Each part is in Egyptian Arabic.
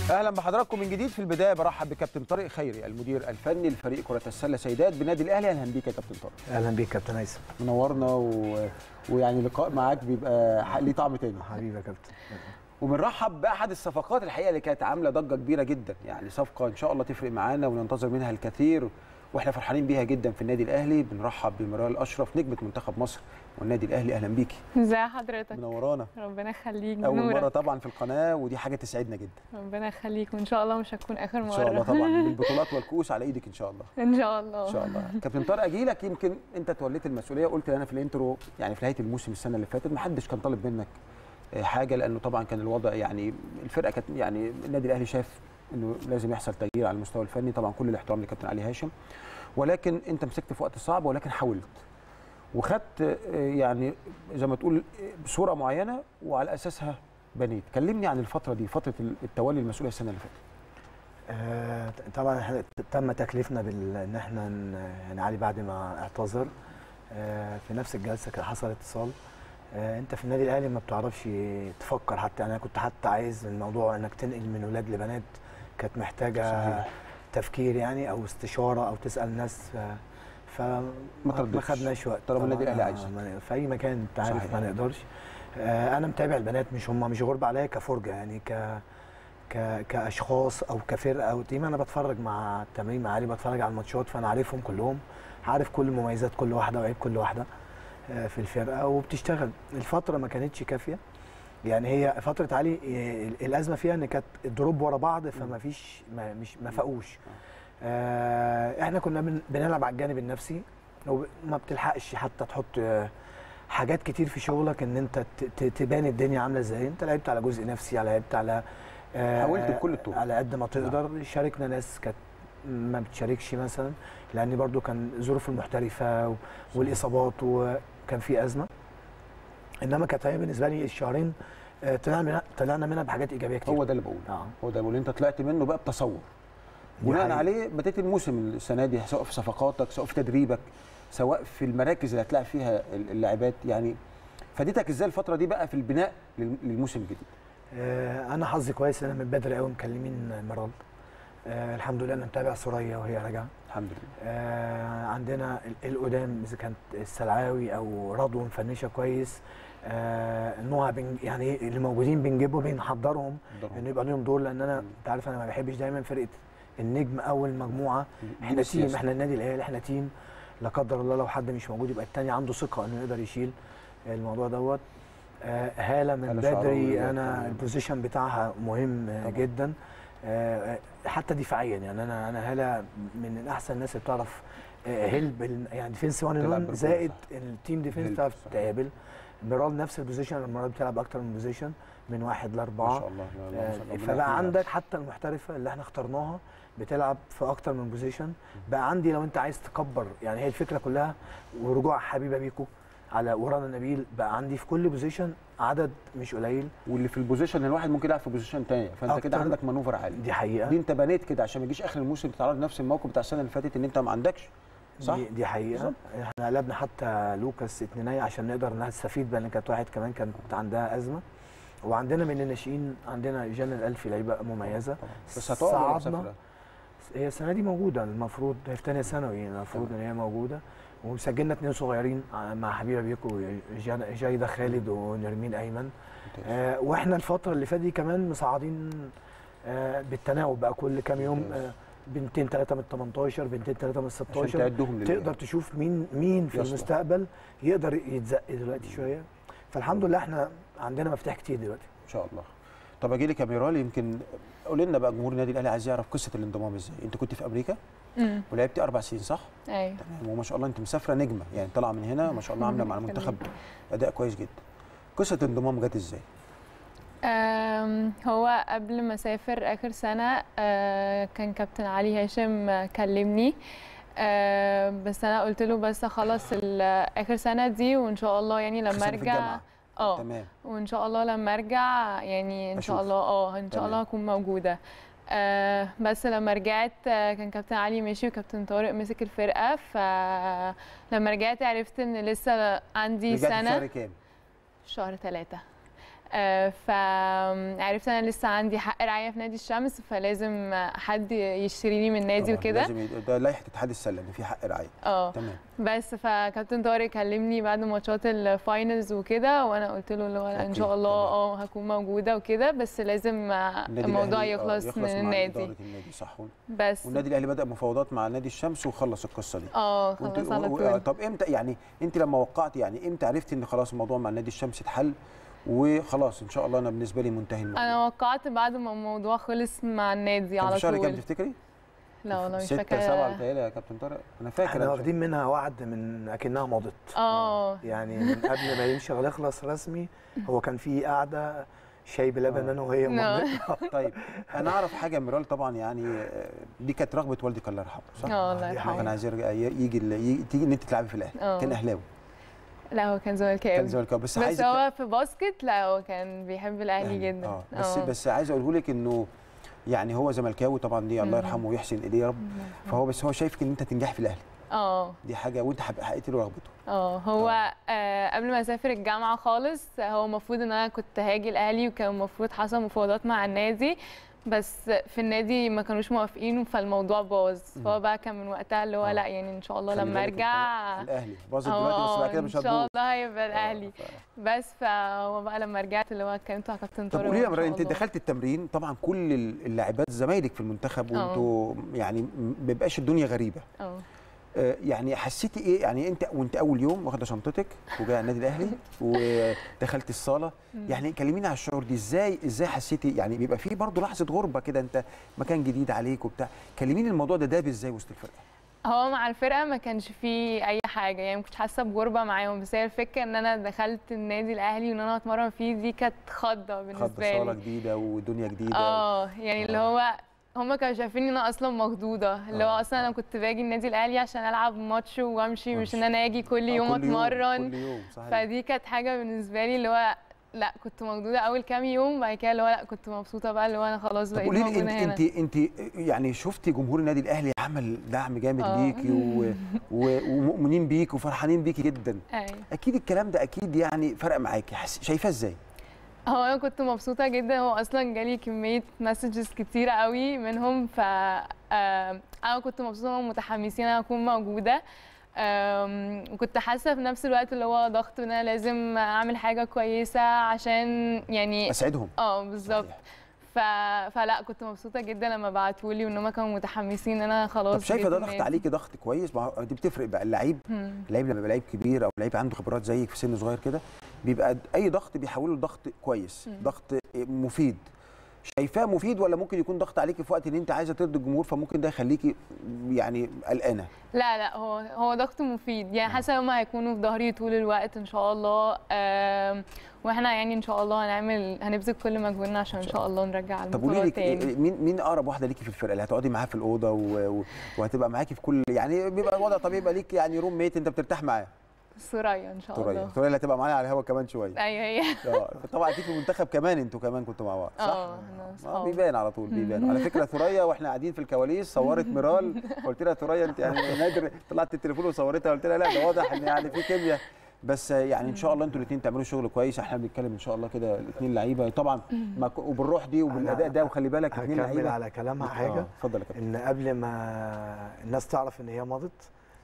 اهلا بحضراتكم من جديد في البدايه برحب بكابتن طارق خيري المدير الفني لفريق كره السله سيدات بنادي الاهلي اهلا بيك يا كابتن طارق اهلا بيك كابتن هيثم منورنا و... ويعني لقاء معاك بيبقى ح- ليه طعم تاني حبيبي يا كابتن وبنرحب باحد الصفقات الحقيقه اللي كانت عامله ضجه كبيره جدا يعني صفقه ان شاء الله تفرق معانا وننتظر منها الكثير واحنا فرحانين بيها جدا في النادي الاهلي بنرحب بميرال اشرف نجمه منتخب مصر والنادي الاهلي اهلا بيكي ازي حضرتك منورانا ربنا يخليك اول مره نورك طبعا في القناه ودي حاجه تسعدنا جدا ربنا يخليك وان شاء الله مش هتكون اخر ان مره شاء الله طبعا بالبطولات والكؤوس على ايدك ان شاء الله ان شاء الله ان شاء الله كابتن طارق اجي لك يمكن انت توليت المسؤوليه قلت انا في الانترو يعني في نهايه الموسم السنه اللي فاتت ما حدش كان طالب منك آه، حاجه لانه طبعا كان الوضع يعني الفرقه كانت يعني النادي الاهلي شاف انه لازم يحصل تغيير على المستوى الفني طبعا كل الاحترام لكابتن علي هاشم ولكن انت مسكت في وقت صعب ولكن حاولت وخدت آه، يعني زي ما تقول آه، صوره معينه وعلى اساسها بنيت كلمني عن الفتره دي فتره التولي المسؤوليه السنه اللي فاتت آه طبعا احنا تم تكليفنا بال ان احنا ن- يعني علي بعد ما اعتذر آه في نفس الجلسه كان حصل اتصال آه انت في النادي الاهلي ما بتعرفش تفكر حتى انا كنت حتى عايز الموضوع انك تنقل من ولاد لبنات كانت محتاجه صحيح. تفكير يعني او استشاره او تسال ناس آه، ف ما ترددتش. خدناش وقت طالما النادي طبعاً، الأهلي آه، عايزك. ما- في اي مكان انت عارف صحيح. ما نقدرش آه، انا متابع البنات مش هم مش غربة عليا كفرجه يعني ك ك كاشخاص او كفرقه او تيم انا بتفرج مع التمرين مع علي بتفرج على الماتشات فانا عارفهم كلهم عارف كل مميزات كل واحده وعيب كل واحده آه، في الفرقه وبتشتغل الفتره ما كانتش كافيه يعني هي فتره علي آه، الازمه فيها ان كانت الدروب ورا بعض فما فيش ما مش ما فاقوش آه، احنا كنا بن- بنلعب على الجانب النفسي وما بتلحقش حتى تحط آه، حاجات كتير في شغلك ان انت ت- ت- تبان الدنيا عامله ازاي انت لعبت على جزء نفسي لعبت على آه، حاولت بكل الطرق. على قد ما تقدر شاركنا ناس كانت ما بتشاركش مثلا لان برضو كان ظروف المحترفه و- والاصابات وكان في ازمه انما كانت هي بالنسبه لي الشهرين آه، طلعنا منها طلعنا منها بحاجات ايجابيه كتير هو ده اللي بقوله اه هو ده اللي انت طلعت منه بقى بتصور دي بناء حقيقة. عليه بديت الموسم السنه دي سواء في صفقاتك سواء في تدريبك سواء في المراكز اللي هتلاعب فيها اللاعبات يعني فادتك ازاي الفتره دي بقى في البناء لل- للموسم الجديد آه، انا حظي كويس ان انا من بدري قوي مكلمين مرال آه، الحمد لله انا متابع سوريا وهي راجعه الحمد لله آه، عندنا ال- القدام اذا كانت السلعاوي او رضوى مفنشه كويس آه، نوع بن يعني إيه اللي موجودين بنجيبهم بنحضرهم قدرهم. ان يبقى لهم دور لان انا مم. انت عارف انا ما بحبش دايما فرقه النجم اول مجموعه دي احنا السياسة. تيم احنا النادي الاهلي احنا تيم لا قدر الله لو حد مش موجود يبقى التاني عنده ثقه انه يقدر يشيل الموضوع دوت آه، هاله من هالة شعراوي بدري طبعاً. انا البوزيشن بتاعها مهم آه، طبعاً. جدا. جدا آه، حتى دفاعيا يعني انا انا هاله من احسن الناس اللي بتعرف آه، هيلب ال- يعني ديفنس 1 تلعب 1 بالكورة، زائد صح. التيم ديفنس هيلب، بتعرف صح. تقابل ميرال نفس البوزيشن المره دي بتلعب اكتر من بوزيشن من واحد لاربعه ما شاء الله لا- لا- آه، ما شاء الله. ربنا فبقى يحميها. عندك حتى المحترفه اللي احنا اخترناها بتلعب في اكتر من بوزيشن بقى عندي لو انت عايز تكبر يعني هي الفكره كلها ورجوع حبيبه بيكو على ورانا نبيل بقى عندي في كل بوزيشن عدد مش قليل واللي في البوزيشن الواحد ممكن يلعب في بوزيشن تاني فانت كده أكتر. عندك مانوفر عالي دي حقيقه دي انت بنيت كده عشان ما يجيش اخر الموسم تتعرض نفس الموقف بتاع السنه اللي فاتت ان انت ما عندكش صح دي, دي حقيقه بالظبط. احنا قلبنا حتى لوكاس اتنينية عشان نقدر نستفيد بقى لان كانت واحد كمان كانت عندها ازمه وعندنا من الناشئين عندنا جنى الالفي لعيبه مميزه طبعا. بس هتقعد ولا صعدنا. مسافرة؟ هي السنه دي موجوده المفروض هي في ثانيه ثانوي المفروض ان هي موجوده وسجلنا اثنين صغيرين مع حبيبه بيكو جان- جايده خالد ونرمين ايمن ممتاز. آه واحنا الفتره اللي فاتت دي كمان مصعدين آه بالتناوب بقى كل كام يوم ممتاز. آه بنتين ثلاثه من ال 18 بنتين ثلاثه من ال عشان 16 تعدهم لل- تقدر تشوف مين مين في يصلح. المستقبل يقدر يتزق دلوقتي شويه فالحمد لله احنا عندنا مفاتيح كتير دلوقتي ان شاء الله طب اجي لك يا ميرال يمكن قول لنا بقى جمهور النادي الاهلي عايز يعرف قصه الانضمام ازاي انت كنت في امريكا امم ولعبتي اربع سنين صح ايوه تمام وما شاء الله انت مسافره نجمه يعني طالعه من هنا ما شاء الله عامله مع المنتخب اداء كويس جدا قصه الانضمام جت ازاي أم، هو قبل ما اسافر اخر سنه أه، كان كابتن علي هاشم أه، كلمني أه، بس انا قلت له بس اخلص ال- اخر سنه دي وان شاء الله يعني آخر لما سنة في ارجع الجامعة. اه تمام وان شاء الله لما ارجع يعني ان أشوف. شاء الله اه ان شاء تمام. الله هكون موجوده آه بس لما رجعت آه كان كابتن علي مشي وكابتن طارق مسك الفرقه فلما رجعت عرفت ان لسه عندي رجعتي في سنه شهر كام في شهر ثلاثة آه، فعرفت انا لسه عندي حق رعايه في نادي الشمس فلازم حد يشتريني من النادي طبعاً وكده لازم يد- ده لائحه اتحاد السله ان في حق رعايه اه تمام بس فكابتن طارق كلمني بعد ماتشات الفاينلز وكده وانا قلت له اللي هو لا ان أوكي، شاء الله تمام. اه هكون موجوده وكده بس لازم آه، النادي الموضوع الأهلي، آه، يخلص, من مع النادي إدارة النادي صح بس والنادي الاهلي بدا مفاوضات مع نادي الشمس وخلص القصه دي اه وانت- خلاص على و- و- طول طب امتى يعني انت لما وقعت يعني امتى عرفتي ان خلاص الموضوع مع نادي الشمس اتحل وخلاص ان شاء الله انا بالنسبه لي منتهي الموضوع انا وقعت بعد ما الموضوع خلص مع النادي كان على في شهر كام طول تفتكري؟ لا والله مش ستة فاكره سبعة بتهيألي يا كابتن طارق انا فاكر احنا أنا واخدين منها وعد من اكنها مضت اه يعني من قبل ما يمشي ولا يخلص رسمي هو كان في قعده شاي بلبن آه. انا وهي نعم. مضت طيب انا اعرف حاجه ميرال طبعا يعني آه، دي كانت رغبه والدك الله يرحمه صح؟ اه الله دي يرحمه كان عايز يرجع ي- يجي ال- ي- تيجي ان انت تلعبي في الاهلي اه. كان اهلاوي لا هو كان زملكاوي كان زملكاوي بس, بس عايز هو في باسكت لا هو كان بيحب الاهلي جدا اه بس بس عايز اقوله لك انه يعني هو زملكاوي طبعا دي الله مم. يرحمه ويحسن اليه يا رب فهو بس هو شايفك ان انت تنجح في الاهلي اه دي حاجه وانت حب- حققت له رغبته اه هو آه قبل ما اسافر الجامعه خالص هو المفروض ان انا كنت هاجي الاهلي وكان المفروض حصل مفاوضات مع النادي بس في النادي ما كانوش موافقين فالموضوع باظ فهو بقى كان من وقتها اللي هو آه. لا يعني ان شاء الله خلي لما بالك ارجع الاهلي باظت اه دلوقتي بس بعد كده ان مش شاء هتبوظ الله هيبقى آه، الاهلي ف- بس فهو بقى لما رجعت اللي هو اتكلمت على كابتن طب طارق قولي لي يا وإن مريم شاء انت الله. دخلت التمرين طبعا كل اللاعبات زمايلك في المنتخب اه. وانتوا يعني ما بيبقاش الدنيا غريبه اه آه، يعني حسيتي ايه يعني انت وانت اول يوم واخده شنطتك وجايه النادي الاهلي ودخلت الصاله يعني كلميني على الشعور دي ازاي ازاي حسيتي يعني بيبقى في برضه لحظه غربه كده انت مكان جديد عليك وبتاع كلميني الموضوع ده داب ازاي وسط الفرقه هو مع الفرقه ما كانش فيه اي حاجه يعني ما كنتش حاسه بغربه معاهم بس هي الفكره ان انا دخلت النادي الاهلي وان انا اتمرن فيه دي كانت خضه خد بالنسبه صاله لي جديده ودنيا جديده اه يعني اللي هو هما كانوا شايفين ان انا اصلا مخضوضه اللي هو آه، اصلا انا كنت باجي النادي الاهلي عشان العب ماتش وامشي مش ان وأمشي. انا اجي كل آه، يوم كل اتمرن كل يوم صحيح فدي كانت حاجه بالنسبه لي اللي هو لا كنت مخضوضه اول كام يوم بعد كده اللي هو لا كنت مبسوطه بقى اللي هو انا خلاص طب بقيت قولي لي موجوده انت هنا انت انت يعني شفتي جمهور النادي الاهلي عمل دعم جامد آه. ليكي و... و... ومؤمنين بيكي وفرحانين بيكي جدا أيوة. اكيد الكلام ده اكيد يعني فرق معاكي حس... شايفاه ازاي هو انا كنت مبسوطه جدا هو اصلا جالي كميه مسجز كتيره قوي منهم ف آم، انا كنت مبسوطه ومتحمسين انا اكون موجوده آم، وكنت حاسه في نفس الوقت اللي هو ضغط ان انا لازم اعمل حاجه كويسه عشان يعني اسعدهم اه بالظبط صحيح. ف... فلا كنت مبسوطه جدا لما بعتولي وان هم كانوا متحمسين ان انا خلاص طب شايفه جيت ده ضغط النادي. عليكي ضغط كويس ما هو دي بتفرق بقى اللعيب مم. اللعيب لما يبقى لعيب كبير او لعيب عنده خبرات زيك في سن صغير كده بيبقى اي ضغط بيحوله لضغط كويس مم. ضغط مفيد شايفاه مفيد ولا ممكن يكون ضغط عليكي في وقت ان انت عايزه ترضي الجمهور فممكن ده يخليكي يعني قلقانه لا لا هو هو ضغط مفيد يعني حاسه هم هيكونوا في ظهري طول الوقت ان شاء الله آم، واحنا يعني ان شاء الله هنعمل هنبذل كل مجهودنا عشان ان شاء الله نرجع طب قولي المباراه لي تاني مين مين اقرب واحده ليكي في الفرقه اللي هتقعدي معاها في الاوضه و... و... وهتبقى معاكي في كل يعني بيبقى الوضع طبيعي يبقى ليك يعني روم ميت انت بترتاح معاه سوريا ان شاء ثريا الله ثريا اللي هتبقى معانا على الهوا كمان شويه ايوه هي اه طبعا اكيد في المنتخب كمان انتوا كمان كنتوا مع بعض صح؟ اه احنا اه اصحاب بيبان على طول بيبان على فكره ثريا واحنا قاعدين في الكواليس صورت ميرال قلت لها ثريا انت يعني نادر طلعت التليفون وصورتها قلت لها لا ده واضح ان يعني في كيمياء بس يعني ان شاء الله انتوا الاثنين تعملوا شغل كويس احنا بنتكلم ان شاء الله كده الاثنين لعيبه طبعا ما ك- وبالروح دي وبالاداء ده وخلي بالك اثنين هكمل لعيبه على كلامها آه، حاجه اتفضل يا كابتن ان قبل ما الناس تعرف ان هي مضت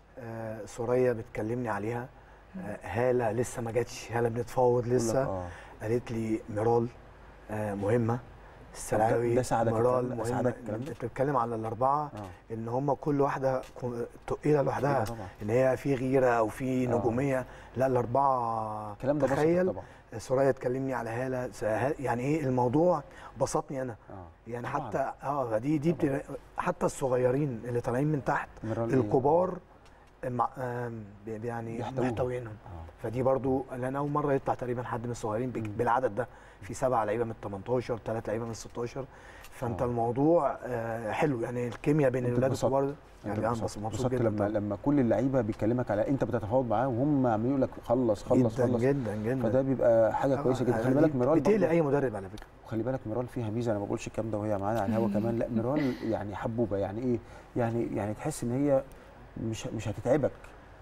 آه، سوريا بتكلمني عليها آه، هاله لسه ما جاتش هاله بنتفاوض بقول لك لسه آه. قالت لي ميرال آه، مهمه السلاوي ده ساعدك ميرال الكلام ده؟ مهمه ساعدك الكلام ده؟ انت بتتكلم على الاربعه اه ان هم كل واحده كو- تقيله لوحدها أيوة طبعا ان هي في غيره او في آه. نجوميه لا الاربعه الكلام ده بسط تخيل طبعا سوريا تكلمني على هاله س- ها- يعني ايه الموضوع بسطني انا اه يعني طبعاً. حتى اه دي دي طبعاً. بتبقى حتى الصغيرين اللي طالعين من تحت ميرال إيه؟ الكبار مع- آم، بي- يعني بيحتويهم. محتوينهم اه فدي برضو لان اول مره يطلع تقريبا حد من الصغيرين بك- مم. بالعدد ده في سبعه لعيبه من ال 18 ثلاث لعيبه من ال 16 فانت آه. الموضوع الموضوع آه، حلو يعني الكيمياء بين أنت الولاد اتبسطت. الكبار انت يعني انا اتبسطت. بس مبسوط اتبسطت جدا لما طبعاً. لما كل اللعيبه بيكلمك على انت بتتفاوض معاهم وهم عمالين يقول لك خلص خلص جدا خلص جدا جدا فده بيبقى حاجه كويسه جدا خلي بالك ميرال بتقلق برضه- اي مدرب على فكره وخلي بالك ميرال فيها ميزه انا ما بقولش الكلام ده وهي معانا على الهوا كمان لا ميرال يعني حبوبه يعني ايه يعني يعني تحس ان هي مش مش هتتعبك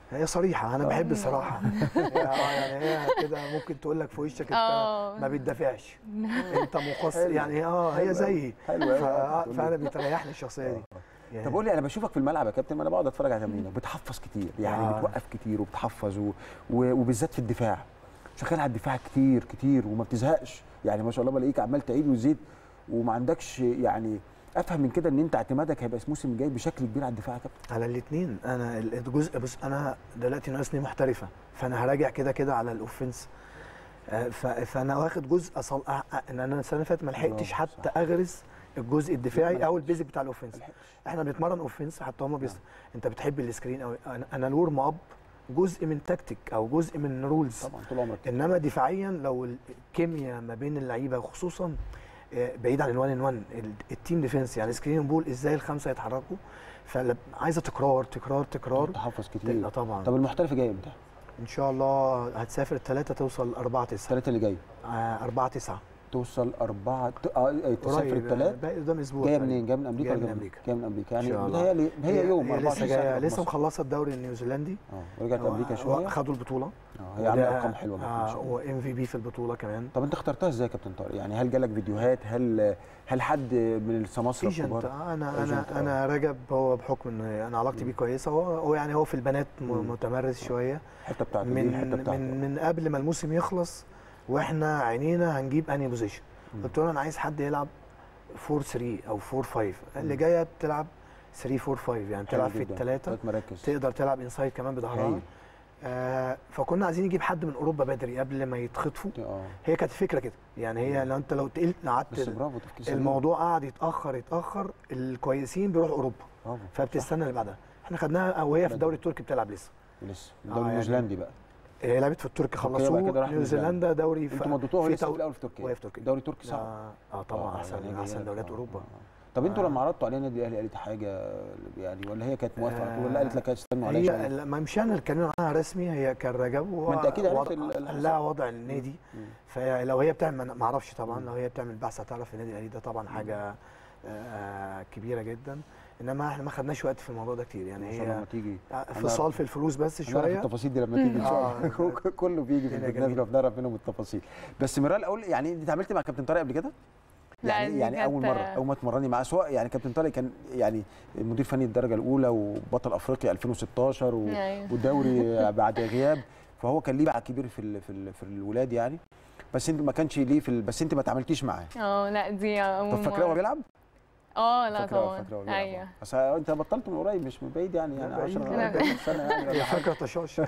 هي صريحه انا آه. بحب الصراحه اه يعني هي كده ممكن تقول لك في وشك انت اه ما بتدافعش انت مقصر حلو. يعني اه هي حلو زيي حلو أوي. ف- فانا بتريحني الشخصيه دي يعني طب قول لي انا بشوفك في الملعب يا كابتن انا بقعد اتفرج على تمرينك بتحفظ كتير يعني آه. بتوقف كتير وبتحفظ و... و... وبالذات في الدفاع شغال على الدفاع كتير كتير وما بتزهقش يعني ما شاء الله بلاقيك عمال تعيد وتزيد وما عندكش يعني افهم من كده ان انت اعتمادك هيبقى الموسم الجاي بشكل كبير على الدفاع يا كابتن على الاثنين انا ال- الجزء بص انا دلوقتي ناقصني محترفه فانا هراجع كده كده على الاوفنس آه، ف- فانا واخد جزء أصل أ- أ- ان انا السنه اللي فاتت ما لحقتش برافو، حتى اغرز الجزء الدفاعي او البيزك بتاع الاوفنس ملحقش. احنا بنتمرن اوفنس حتى هم بيس... انت بتحب السكرين او انا, أنا الورم اب جزء من تكتيك او جزء من رولز طبعا طول عمرك كده. انما دفاعيا لو الكيمياء ما بين اللعيبه وخصوصا آه، بعيد عن الوان ان وان التيم ديفense يعني سكرين بول ازاي الخمسه يتحركوا فعايزه تكرار تكرار تكرار تحفظ لا كتير طبعا طب المحترف جاي امتى؟ ان شاء الله هتسافر ثلاثة توصل 4 9 الثلاثه اللي جاي 4 9 توصل أربعة ت- اه تسافر الثلاث باقي قدام اسبوع جايه تقريباً. منين؟ جايه من امريكا جايه ولا من جاية أمريكا. جايه من امريكا يعني إن شاء الله. متهيألي هي يوم هي لسه 24 جايه ساعة لسه مصر. مخلصه الدوري النيوزيلندي اه ورجعت امريكا و- شويه خدوا البطوله اه هي عامله ارقام حلوه جدا ان شاء الله وام في بي في البطوله كمان طب انت اخترتها ازاي يا كابتن طارق؟ يعني هل جالك فيديوهات؟ هل هل حد من السماسره ايجنت الكبار؟ انا ايجنت، انا انا رجب هو بحكم ان انا علاقتي بيه كويسه هو هو يعني هو في البنات م- مم. متمرس شويه الحته بتاعته دي من الحته بتاعته من من قبل ما الموسم يخلص واحنا عينينا هنجيب انهي بوزيشن مم. قلت له انا عايز حد يلعب 4 3 او 4 5 اللي مم. جايه بتلعب 3 4 5 يعني حلو بتلعب في جدا. الثلاثه ثلاث مراكز تقدر تلعب انسايد كمان بظهرها هايل. آه فكنا عايزين نجيب حد من اوروبا بدري قبل ما يتخطفوا اه هي كانت الفكره كده يعني هي لو انت لو تقلت بس قعدت برافو تفكير سليم. الموضوع قعد يتاخر يتاخر الكويسين بيروحوا اوروبا برافو فبتستنى اللي بعدها احنا خدناها وهي في بدري. الدوري التركي بتلعب لسه صح. لسه آه، الدوري يعني النيوزيلندي بقى هي لعبت في التركي تركيا بعد كده خلصوه راح نيوزيلندا دوري انتوا مضيتوها في لسه تو- في الاول في تركيا وهي في تركيا. الدوري التركي صعب اه, آه طبعا آه، احسن يعني احسن جاية- دوريات آه، اوروبا آه. طب انتوا آه. لما عرضتوا عليها النادي الاهلي قالت حاجه يعني ولا هي كانت موافقه على طول ولا آه، قالت لك استنوا عليا هي شويه؟ لا، ما مش انا اللي اتكلمنا عنها رسمي هي كان رجب ما انت اكيد عرفت وضع- ال- اللي قال لها حصل. وضع النادي مم. فلو هي بتعمل ما اعرفش طبعا مم. لو هي بتعمل بحث هتعرف النادي الاهلي ده طبعا حاجه آه، كبيره جدا انما احنا ما خدناش وقت في الموضوع ده كتير يعني ان شاء الله لما هي تيجي فصال في الفلوس بس هنعرف شويه التفاصيل دي لما تيجي ان شاء آه. الله كله بيجي في الدنيا البرنامج جميلة. وبنعرف منهم التفاصيل بس ميرال اقول يعني انت اتعاملتي مع كابتن طارق قبل كده؟ لا، يعني دي يعني اول كانت- مره اول ما اتمرني معاه سواء يعني كابتن طارق كان يعني مدير فني الدرجه الاولى وبطل افريقيا 2016 و... أيوة. والدوري بعد غياب فهو كان ليه باع كبير في ال... في ال... في الولاد يعني بس انت ما كانش ليه في ال... بس انت ما اتعاملتيش معاه اه لا دي اول طب فاكراه وهو مرة. بيلعب؟ اه لا فاكراه طبعا فاكراه وهو بيلعب ايوه بس انت بطلت من قريب مش من بعيد يعني يعني لا، بعيد. 10 لا. 11 سنه يعني ولا هي حاجة. فاكره طشاش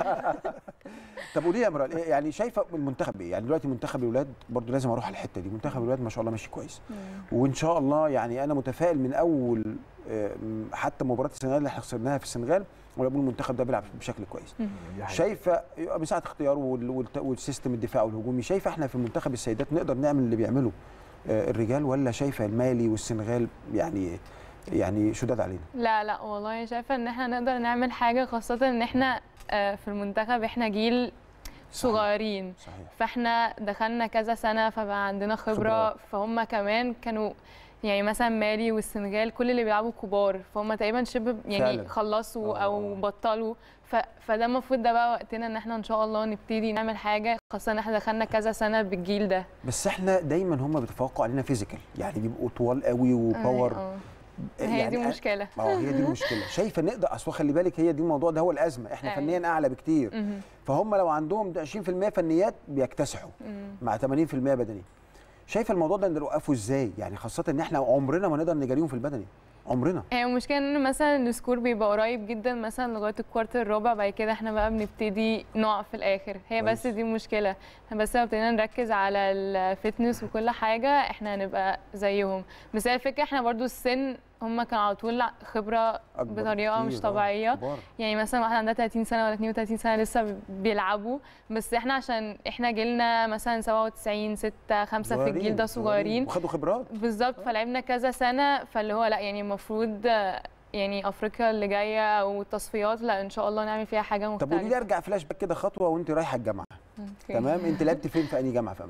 طب قولي لي يا مرال إيه يعني شايفه المنتخب ايه؟ يعني دلوقتي منتخب الولاد برضو لازم اروح على الحته دي، منتخب الولاد ما شاء الله ماشي كويس مم. وان شاء الله يعني انا متفائل من اول آم، حتى مباراه السنغال اللي احنا خسرناها في السنغال وانا بقول المنتخب ده بيلعب بشكل كويس. شايفه من ساعه اختياره وال- والت- والسيستم الدفاع والهجومي شايفه احنا في منتخب السيدات نقدر نعمل اللي بيعمله آه، الرجال ولا شايفه المالي والسنغال يعني يعني شداد علينا؟ لا لا والله شايفه ان احنا نقدر نعمل حاجه خاصه ان احنا آه، في المنتخب احنا جيل صغيرين صحيح فاحنا دخلنا كذا سنه فبقى عندنا خبره خبرات. فهم كمان كانوا يعني مثلا مالي والسنغال كل اللي بيلعبوا كبار فهم تقريبا شبه يعني فعلا. خلصوا آه. او بطلوا ف... فده المفروض ده بقى وقتنا ان احنا ان شاء الله نبتدي نعمل حاجه خاصه ان احنا دخلنا كذا سنه بالجيل ده بس احنا دايما هم بيتفوقوا علينا فيزيكال يعني بيبقوا طوال قوي وباور آه. هي دي أنا- المشكله اه هي دي المشكله شايفه نقدر اصل خلي بالك هي دي الموضوع ده هو الازمه احنا أيوة. فنيا اعلى بكتير مهم. فهم لو عندهم 20% فنيات بيكتسحوا مم. مع 80% بدني شايفه الموضوع ده نوقفه ازاي يعني خاصه ان احنا عمرنا ما نقدر نجاريهم في البدني عمرنا هي المشكله ان مثلا السكور بيبقى قريب جدا مثلا لغايه الكوارتر الرابع بعد كده احنا بقى بنبتدي نقع في الاخر هي بس كويس. دي المشكله احنا بس لو ابتدينا نركز على الفتنس وكل حاجه احنا هنبقى زيهم بس هي الفكره احنا برضو السن هم كانوا على طول خبره أكبر بطريقه كتير، مش آه، طبيعيه كبار. يعني مثلا واحده عندها 30 سنه ولا 32 سنه لسه بيلعبوا بس احنا عشان احنا جيلنا مثلا 97 6 5 في الجيل ده صغيرين وخدوا خبرات بالظبط فلعبنا كذا سنه فاللي هو لا يعني المفروض آه، يعني افريقيا اللي جايه او التصفيات لا ان شاء الله نعمل فيها حاجه طب قولي لي مختلفه ارجع فلاش باك كده خطوه وانت رايحه الجامعه أوكي. تمام انت لعبت فين في انهي جامعه في امريكا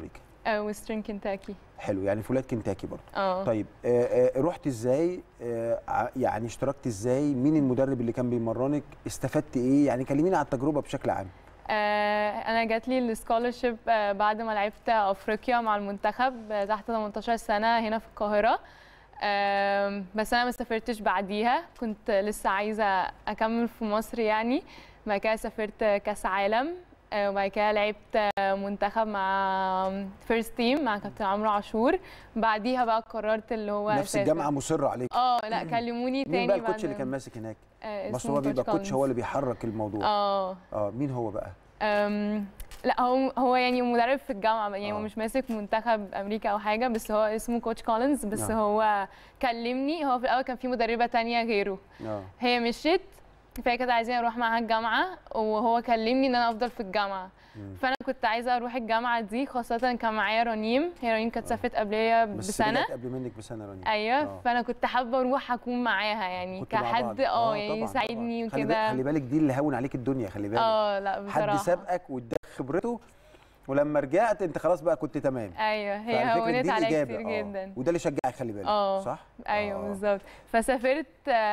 ويسترن كنتاكي حلو يعني فولاد كنتاكي برضه اه طيب آه، آه، رحت ازاي آه، ع- يعني اشتركت ازاي مين المدرب اللي كان بيمرنك استفدت ايه يعني كلميني على التجربه بشكل عام آه، انا جات لي السكولرشيب بعد ما لعبت افريقيا مع المنتخب آه، تحت 18 سنه هنا في القاهره آم، بس انا ما سافرتش بعديها كنت لسه عايزه اكمل في مصر يعني بعد كده سافرت كاس عالم آه، وبعد كده لعبت آه، منتخب مع فيرست تيم مع كابتن عمرو عاشور بعديها بقى قررت اللي هو نفس أسافر. الجامعه مصره عليك اه لا كلموني تاني مين بقى بعد الكوتش اللي كان ماسك هناك آه، بس اسمه هو بيبقى كوتش كوتش هو كولينز. اللي بيحرك الموضوع اه اه مين هو بقى أم، لا هو هو يعني مدرب في الجامعه يعني هو آه. مش ماسك منتخب امريكا او حاجه بس هو اسمه كوتش كولينز بس نعم. هو كلمني هو في الاول كان في مدربه تانية غيره اه هي مشيت فهي كانت عايزاني اروح معاها الجامعه وهو كلمني ان انا افضل في الجامعه مم. فانا كنت عايزه اروح الجامعه دي خاصه كان معايا رنيم هي رنيم كانت سافرت قبليه بس بسنه بدأت قبل منك بسنه رانيا ايوه آه. فانا كنت حابه اروح اكون معاها يعني كنتوا مع بعض. كحد اه يعني طبعاً، يساعدني طبعاً. خلي بالك- وكده خلي بالك دي اللي هون عليك الدنيا خلي بالك اه لا بصراحه حد سابقك واداك خبرته ولما رجعت انت خلاص بقى كنت تمام ايوه فعلى هي فكرة هونت دي عليا الإجابة. كتير آه. جدا وده اللي شجعك خلي بالك اه صح ايوه آه. بالظبط فسافرت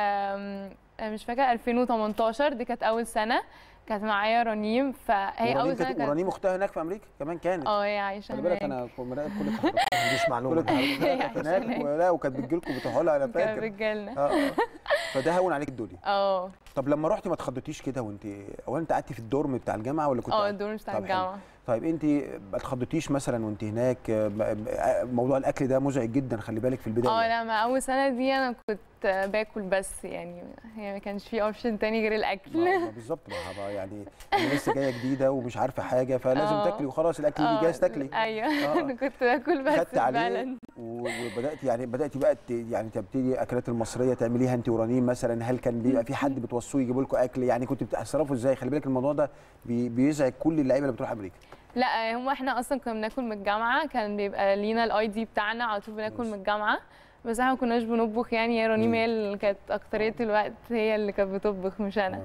آم، مش فاكره 2018 دي كانت اول سنه كانت معايا رنيم فهي ورنيم اول سنه كانت كانت ورنيم اختها هناك في امريكا كمان كانت اه هي عايشه خلي بالك هناك انا كنت مراقب كل التحركات ما عنديش كل معلومه التحركات هي كانت عايشة هناك هناك. ولا وكانت بتجي لكم بتحولها انا كانت فاكر بتجيلنا اه آه. فده هون عليك الدنيا اه طب لما رحتي ما اتخضتيش كده وانت او انت قعدتي في الدورم بتاع الجامعه ولا كنت اه قاعدة؟ الدور بتاع طب حلو. الجامعه طيب انت ما اتخضتيش مثلا وانت هناك آه، م- آه، موضوع الاكل ده مزعج جدا خلي بالك في البدايه اه لا ما اول سنه دي انا كنت باكل بس يعني هي ما كانش في اوبشن تاني غير الاكل ما- ما بالظبط ما هو يعني انا لسه جايه جديده ومش عارفه حاجه فلازم آه. تاكلي وخلاص الاكل يجي آه، جاهز تاكلي ايوه آه. انا كنت باكل بس خدت عليه فعلا و- وبدات يعني بداتي بقى ت- يعني تبتدي اكلات المصريه تعمليها انت ورنيم مثلا هل كان بيبقى في حد بتوصوه يجيبوا لكم اكل يعني كنت بتتصرفوا ازاي خلي بالك الموضوع ده بي- بيزعج كل اللعيبه اللي بتروح امريكا لا هم احنا اصلا كنا بناكل من الجامعه كان بيبقى لينا الاي دي بتاعنا على طول بناكل بس. من الجامعه بس احنا ما كناش بنطبخ يعني هي رنيم مم. هي اللي كانت اكتريه الوقت هي اللي كانت بتطبخ مش انا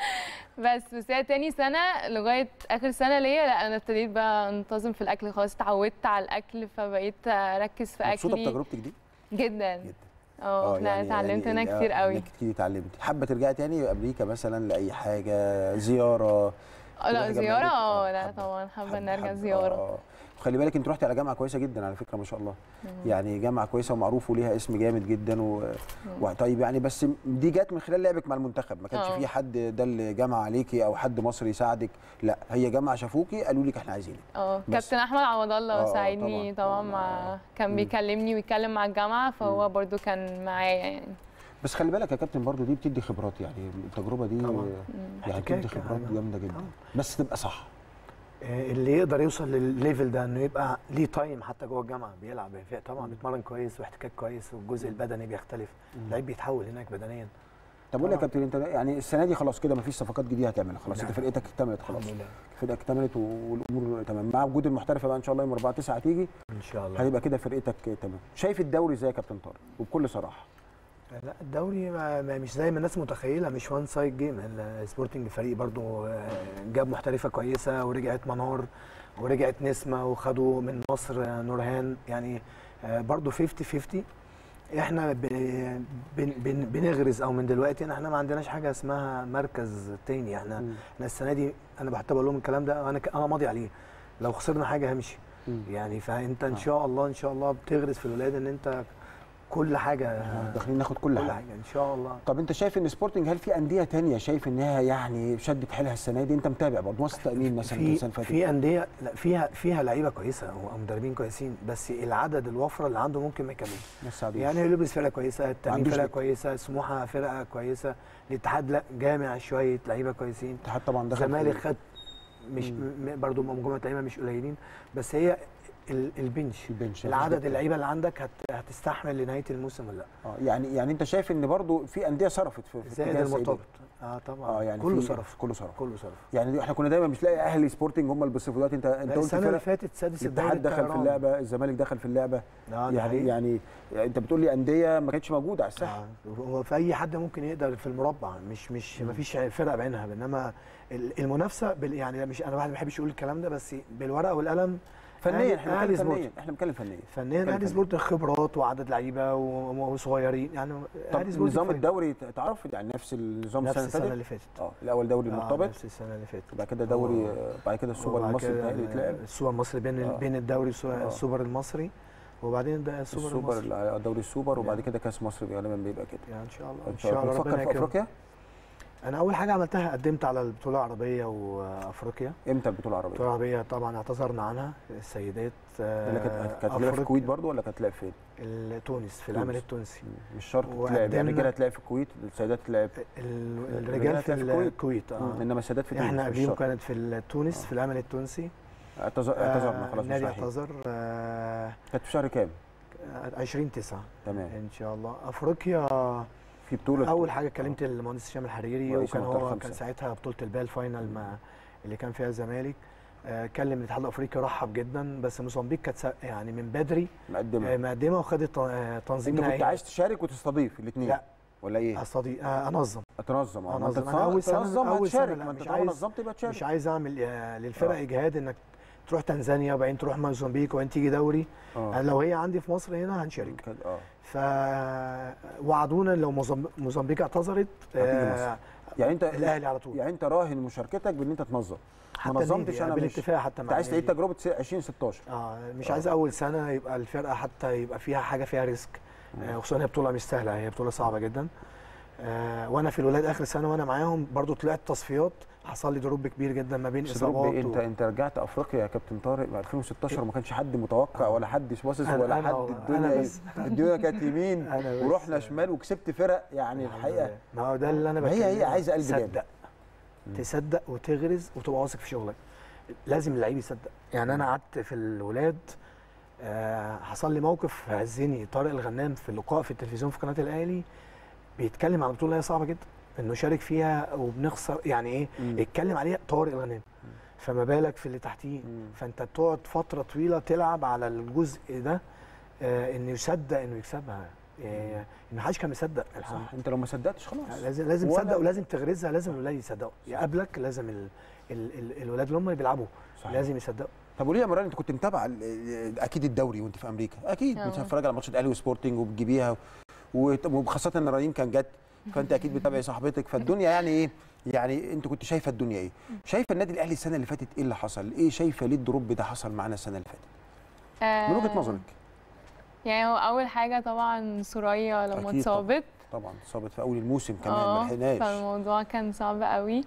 بس بس هي تاني سنه لغايه اخر سنه ليا لا انا ابتديت بقى انتظم في الاكل خلاص اتعودت على الاكل فبقيت اركز في مبسوطه اكلي بتجربتك دي جدا جدا اه لا اتعلمت هنا كتير قوي هناك كتير اتعلمتي حابه ترجعي تاني امريكا مثلا لاي حاجه زياره آه، لا حاجة زياره جنبك؟ اه آه، لا حابة. طبعا حابه حابة- ان ارجع حابة- زياره آه. وخلي بالك انت رحتي على جامعه كويسه جدا على فكره ما شاء الله يعني جامعه كويسه ومعروف وليها اسم جامد جدا و... و... طيب يعني بس دي جت من خلال لعبك مع المنتخب ما كانش آه. في حد ده اللي جمع عليكي او حد مصري يساعدك لا هي جامعه شافوكي قالوا لك احنا عايزينك اه بس. كابتن احمد عوض الله آه، ساعدني طبعاً. طبعا طبعاً، مع آه. كان مم. بيكلمني ويتكلم مع الجامعه فهو برضو كان معايا يعني بس خلي بالك يا كابتن برضو دي بتدي خبرات يعني التجربه دي طبعاً. يعني احتكاك بتدي خبرات يعني. جامده جدا آه. بس تبقى صح آه، اللي يقدر يوصل للليفل ده انه يبقى ليه تايم حتى جوه الجامعه بيلعب في- طبعا بيتمرن كويس واحتكاك كويس والجزء البدني بيختلف اللعيب بيتحول هناك بدنيا طب قول لي يا طبعاً. كابتن انت يعني السنه دي خلاص كده مفيش صفقات جديده هتعملها خلاص لا. انت فرقتك اكتملت خلاص الحمد لله الفرقه اكتملت والامور تمام مع وجود المحترفه بقى ان شاء الله يوم 4 9 هتيجي ان شاء الله هيبقى كده فرقتك تمام شايف الدوري ازاي يا كابتن طارق وبكل صراحه لا الدوري ما ما- مش زي ما الناس متخيله مش وان سايد جيم السبورتنج فريق برضو آه، جاب محترفه كويسه ورجعت منار ورجعت نسمه وخدوا من مصر آه، نورهان يعني آه، برضو 50 50 احنا ب- بن بن بنغرز او من دلوقتي إن احنا ما عندناش حاجه اسمها مركز تاني احنا مم. احنا السنه دي انا بحب اقول لهم الكلام ده انا ك- انا ماضي عليه لو خسرنا حاجه همشي مم. يعني فانت ان آه. شاء الله ان شاء الله بتغرس في الولاد ان انت كل حاجه احنا داخلين ناخد كل كل حاجه حاجه ان شاء الله طب انت شايف ان سبورتنج هل في انديه تانية شايف انها يعني شدت حيلها السنه دي انت متابع برضه مؤسسه تامين مثلا في السنه اللي فاتت في انديه لا فيها فيها لعيبه كويسه ومدربين كويسين بس العدد الوفره اللي عنده ممكن ما يكملش ما تساعدوش. يعني لبس فرقه كويسه التامين عندوش فرقه بك. كويسه سموحه فرقه كويسه الاتحاد لا جامع شويه لعيبه كويسين الاتحاد طبعا دخل الزمالك في خد مش م- برضه مجموعه لعيبه مش قليلين بس هي ال- البنش البنش العدد اللعيبه اللي عندك هت هتستحمل لنهايه الموسم ولا لا اه يعني يعني انت شايف ان برضه في انديه صرفت في, في زائد اتجاه السيدات. المرتبط اه طبعا اه يعني كله في- صرف كله صرف كله صرف يعني احنا كنا دايما مش لاقي اهلي سبورتنج هم اللي بيصرفوا دلوقتي انت انت لا، قلت السنه اللي فرق فاتت سادس الدوري الاتحاد دخل في الطيران. اللعبه الزمالك دخل في اللعبه اه ده يعني حقيقي. يعني انت بتقول لي انديه ما كانتش موجوده على الساحه آه، هو في اي حد ممكن يقدر في المربع مش مش ما فيش فرقه بعينها انما ال- المنافسه بال يعني مش انا واحد ما بحبش اقول الكلام ده بس بالورقه والقلم فنيا أهلي- احنا أهلي بنتكلم سبورت. فنيا احنا بنتكلم فنيا فنيا بنتكلم اهلي سبورت خبرات وعدد لعيبه و- وصغيرين يعني طب أهلي سبورت نظام فايق. الدوري تعرف يعني نفس النظام نفس السنه السنه اللي اللي فاتت فاتت اه الاول دوري آه، مرتبط نفس السنه اللي فاتت بعد كده دوري آه. آه، بعد كده السوبر وبعد المصري كده بتاعي بيتلعب السوبر المصري بين آه. بين الدوري والسو- آه. السوبر المصري وبعدين ده السوبر, السوبر المصري آه، دوري السوبر وبعد يعني. كده كاس مصر غالبا بيبقى كده يعني ان شاء الله ان شاء الله بتفكر في يكرم. افريقيا انا اول حاجه عملتها قدمت على البطوله العربيه وافريقيا امتى البطوله العربيه؟ البطوله العربيه طبعا اعتذرنا عنها السيدات آه، اللي كانت كانت تلعب في أفريقيا. الكويت برضو ولا كانت تلعب فين؟ ال- تونس في العمل تونس. التونسي مش شرط تلعب وقدمنا- يعني الرجاله تلعب في الكويت السيدات تلعب ال- الرجالة الرجال في هتلعب في الكويت. الكويت اه انما السيدات في تونس احنا مش قبليهم شرط. كانت في تونس آه. في العمل التونسي اعتذر- اعتذرنا خلاص مش النادي رايحين اعتذر آه، كانت في شهر كام؟ 20 9 تمام ان شاء الله افريقيا في بطوله اول حاجه كلمت المهندس هشام الحريري رئيس وكان المختار هو خمسة. كان ساعتها بطوله البال فاينل مع اللي كان فيها الزمالك آه، كلم الاتحاد الافريقي رحب جدا بس موزمبيق كانت سا- يعني من بدري مقدمه آه، مقدمه وخدت آه، تنظيم انت كنت نهائي. عايز تشارك وتستضيف الاثنين لا. ولا ايه؟ أستضي... آه، انظم تنظم اه ما انت أنظم. أنا أول سنة- تنظم أول هتشارك سنة لا، ما انت مش طالما عايز- نظمت يبقى تشارك مش عايز اعمل آه، للفرق آه. اجهاد انك تروح تنزانيا وبعدين تروح موزمبيق وبعدين تيجي دوري اه أنا لو هي عندي في مصر هنا هنشارك كده- اه ف وعدونا لو موزمب- موزمبيق اعتذرت آه، يعني انت الاهلي على طول يعني انت راهن مشاركتك بان انت تنظم حتى نظمتش النادي، أنا آه، مش- بالاتفاق حتى انت مع عايز تعيد النادي. تجربه 2016 اه مش آه. عايز اول سنه يبقى الفرقه حتى يبقى فيها حاجه فيها ريسك آه، خصوصا هي بطوله مش سهله هي بطوله صعبه جدا آه وانا في الولاد اخر سنه وانا معاهم برضو طلعت تصفيات حصل لي دروب كبير جدا ما بين بس دروب اصابات إيه؟ انت و... انت رجعت افريقيا يا كابتن طارق ب 2016 وما كانش حد متوقع ولا حد باصص أنا- ولا أنا- حد أنا الدنيا بس. الدنيا كانت يمين أنا بس. ورحنا شمال وكسبت فرق يعني الحقيقه ما هو ده اللي انا ما هي- هي بتكلم عايزة قلب جامد. تصدق تصدق وتغرز وتبقى واثق في شغلك لازم اللعيب يصدق يعني انا قعدت في الولاد آه حصل لي موقف هزني طارق الغنام في اللقاء في التلفزيون في قناه الاهلي بيتكلم عن بطوله هي صعبه جدا انه شارك فيها وبنخسر يعني ايه مم. اتكلم عليها طارق الغنام فما بالك في اللي تحتيه مم. فانت تقعد فتره طويله تلعب على الجزء ده آه انه يصدق انه يكسبها آه انه حدش كان مصدق الحمد صح انت لو ما صدقتش خلاص لازم لازم وأنا- تصدق ولازم تغرزها لازم الولاد يصدقوا يقابلك لازم ال... ال... ال... الولاد اللي هم اللي بيلعبوا صحيح. لازم يصدقوا طب وليه يا مران انت كنت متابع ال- اكيد الدوري وانت في امريكا اكيد اه. بتتفرج على ماتشات الاهلي وسبورتنج وبتجيبيها و- وخاصه ان رنيم كان جت فانت اكيد بتابعي صاحبتك فالدنيا يعني ايه يعني انت كنت شايفه الدنيا ايه شايفه النادي الاهلي السنه اللي فاتت ايه اللي حصل ايه شايفه ليه الدروب ده حصل معانا السنه اللي فاتت من وجهه نظرك يعني هو اول حاجه طبعا سوريا لما أكيد طبعاً. اتصابت طبعا اتصابت في اول الموسم كمان ما اه لحقناش فالموضوع كان صعب قوي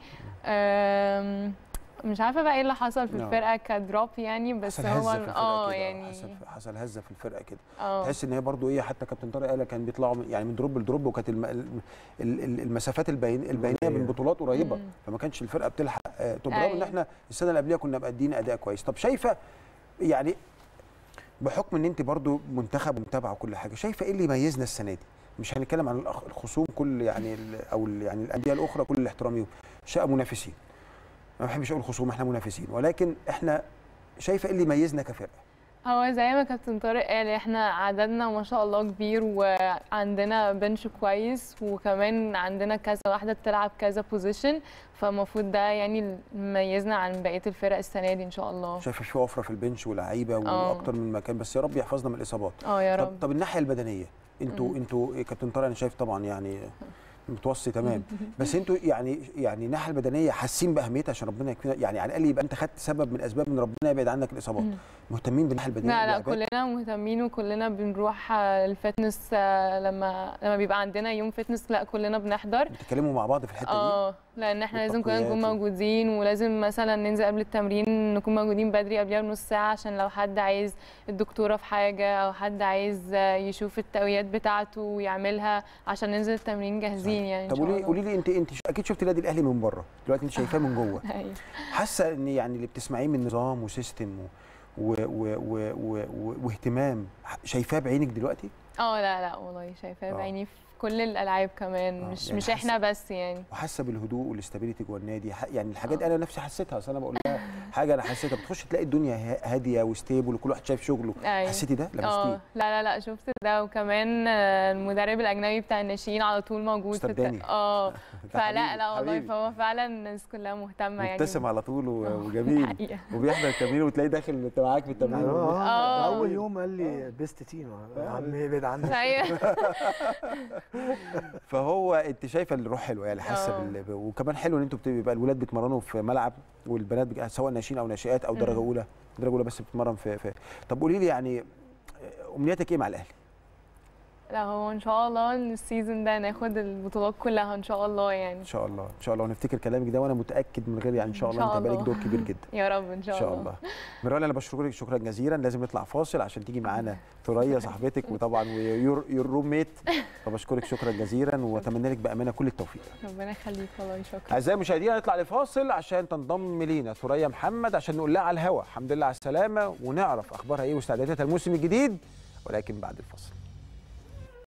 أم، مش عارفه بقى ايه اللي حصل في آه. الفرقه كدروب يعني بس حصل هو هزه في الفرقه اه كده يعني حصل حصل هزه في الفرقه كده اه تحس ان هي برضو ايه حتى كابتن طارق قال كان بيطلعوا من- يعني من دروب لدروب وكانت الم... ال- ال- المسافات البين... البينيه بين بطولات قريبه مم. فما كانش الفرقه بتلحق آه، طب برغم ان أيوة. احنا السنه اللي قبلها كنا مادين اداء كويس طب شايفه يعني بحكم ان انت برضو منتخب ومتابعه وكل حاجه شايفه ايه اللي يميزنا السنه دي مش هنتكلم عن الأخ- الخصوم كل يعني ال- او ال- يعني الانديه الاخرى كل الاحترام ليهم شاء منافسين ما بحبش اقول خصوم احنا منافسين ولكن احنا شايفه ايه اللي يميزنا كفرقه هو زي ما كابتن طارق قال احنا عددنا ما شاء الله كبير وعندنا بنش كويس وكمان عندنا كذا واحده بتلعب كذا بوزيشن فالمفروض ده يعني اللي ميزنا عن بقيه الفرق السنه دي ان شاء الله شايفه في وفره في البنش ولاعيبه اه. واكتر من مكان بس يا رب يحفظنا من الاصابات اه يا طب رب طب الناحيه البدنيه انتوا مم. انتوا إيه، كابتن طارق انا شايف طبعا يعني متوصي تمام بس انتوا يعني يعني الناحيه البدنيه حاسين باهميتها عشان ربنا يكفينا يعني على الاقل يبقى انت خدت سبب من اسباب ان ربنا يبعد عنك الاصابات مم. مهتمين بالناحيه البدنيه لا لا للعباد؟ كلنا مهتمين وكلنا بنروح آه، الفتنس آه، لما لما بيبقى عندنا يوم فتنس لا كلنا بنحضر بتتكلموا مع بعض في الحته دي اه لان احنا لازم كلنا نكون والتقويات و- موجودين ولازم مثلا ننزل قبل التمرين نكون موجودين بدري قبلها بنص ساعه عشان لو حد عايز الدكتوره في حاجه او حد عايز آه، يشوف التقويات بتاعته ويعملها عشان ننزل التمرين جاهزين يعني إن طب شاء قولي الله. قولي لي انت انت اكيد شفت النادي الاهلي من بره دلوقتي انت شايفاه من جوه ايوه حاسه ان يعني اللي بتسمعيه من نظام وسيستم و و و و و و واهتمام شايفاه بعينك دلوقتي اه لا لا والله شايفاه آه. بعيني في كل الالعاب كمان آه، مش يعني مش احنا بس يعني وحاسه بالهدوء والاستابيليتي جوه النادي ح- يعني الحاجات دي انا نفسي حسيتها اصل انا بقول لها حاجه انا حسيتها بتخش تلاقي الدنيا ه- هاديه وستيبل وكل واحد شايف شغله أيوة. حسيتي ده اه لمستيه لا لا لا شفت ده وكمان آه، المدرب الاجنبي بتاع الناشئين على طول موجود في الت- استبداني. اه ده فلا حبيبي- لا والله حبيبي. فهو فعلا الناس كلها مهتمه يعني مبتسم على طول و- آه، وجميل حقيقة. وبيحضر التمرين وتلاقيه داخل انت معاك في التمرين آه، آه. اول يوم قال لي بيست تيم يا عم ابعد عني ايوه فهو انت شايفه الروح حلوه يعني حاسه اه. بال... وكمان حلو ان انتوا بتبقى الولاد بيتمرنوا في ملعب والبنات بيبقى سواء ناشئين او ناشئات او درجه مم. اولى درجه اولى بس بتتمرن في, في طب قولي لي يعني امنياتك ايه مع الاهلي؟ لا هو ان شاء الله ان السيزون ده ناخد البطولات كلها ان شاء الله يعني ان شاء الله ان شاء الله ونفتكر كلامك ده وانا متاكد من غير يعني ان شاء إن الله شاء انت هيبقى لك الله. دور كبير جدا يا رب ان ان شاء, شاء الله ميرال انا بشكرك شكرا جزيلا لازم نطلع فاصل عشان تيجي معانا ثريا صاحبتك وطبعا ويور يور روم ميت فبشكرك شكرا جزيلا واتمنى لك بامانه كل التوفيق ربنا يخليك والله شكرا اعزائي المشاهدين هنطلع لفاصل عشان تنضم لينا ثريا محمد عشان نقول لها على الهوا الحمد لله على السلامه ونعرف اخبارها ايه واستعداداتها الموسم الجديد ولكن بعد الفاصل